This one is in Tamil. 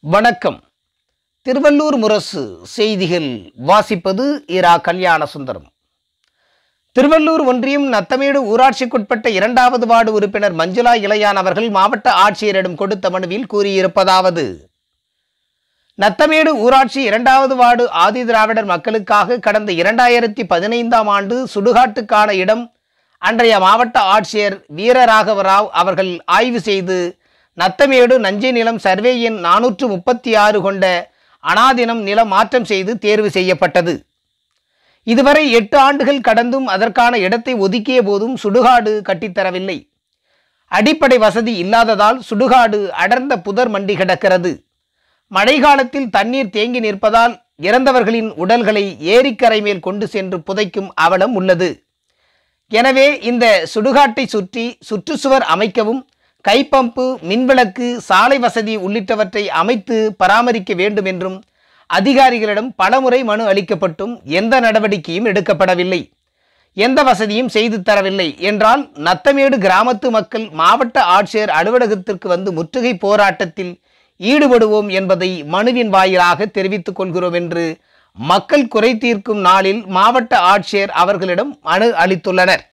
வணக்கம் திருவள்ளூர் முரசு செய்திகள் வாசிப்பது இரா கல்யாண சுந்தரம் திருவள்ளூர் ஒன்றியம் நத்தமேடு ஊராட்சிக்குட்பட்ட இரண்டாவது வார்டு உறுப்பினர் மஞ்சுளா இளையான் அவர்கள் மாவட்ட ஆட்சியரிடம் கொடுத்த மனுவில் கூறியிருப்பதாவது நத்தமேடு ஊராட்சி இரண்டாவது வார்டு ஆதி திராவிடர் மக்களுக்காக கடந்த இரண்டாயிரத்தி பதினைந்தாம் ஆண்டு சுடுகாட்டுக்கான இடம் அன்றைய மாவட்ட ஆட்சியர் வீரராகவ ராவ் அவர்கள் ஆய்வு செய்து நத்தமேடு நஞ்சை நிலம் சர்வே எண் நானூற்று முப்பத்தி ஆறு கொண்ட அனாதினம் நிலம் மாற்றம் செய்து தேர்வு செய்யப்பட்டது இதுவரை எட்டு ஆண்டுகள் கடந்தும் அதற்கான இடத்தை ஒதுக்கிய போதும் சுடுகாடு கட்டித்தரவில்லை அடிப்படை வசதி இல்லாததால் சுடுகாடு அடர்ந்த புதர் மண்டி கிடக்கிறது மழை காலத்தில் தண்ணீர் தேங்கி நிற்பதால் இறந்தவர்களின் உடல்களை ஏரிக்கரை மேல் கொண்டு சென்று புதைக்கும் அவலம் உள்ளது எனவே இந்த சுடுகாட்டை சுற்றி சுற்றுச்சுவர் அமைக்கவும் கைப்பம்பு மின்விளக்கு சாலை வசதி உள்ளிட்டவற்றை அமைத்து பராமரிக்க வேண்டும் என்றும் அதிகாரிகளிடம் பலமுறை மனு அளிக்கப்பட்டும் எந்த நடவடிக்கையும் எடுக்கப்படவில்லை எந்த வசதியும் செய்து தரவில்லை என்றால் நத்தமேடு கிராமத்து மக்கள் மாவட்ட ஆட்சியர் அலுவலகத்திற்கு வந்து முற்றுகை போராட்டத்தில் ஈடுபடுவோம் என்பதை மனுவின் வாயிலாக தெரிவித்துக் கொள்கிறோம் என்று மக்கள் குறை தீர்க்கும் நாளில் மாவட்ட ஆட்சியர் அவர்களிடம் மனு அளித்துள்ளனர்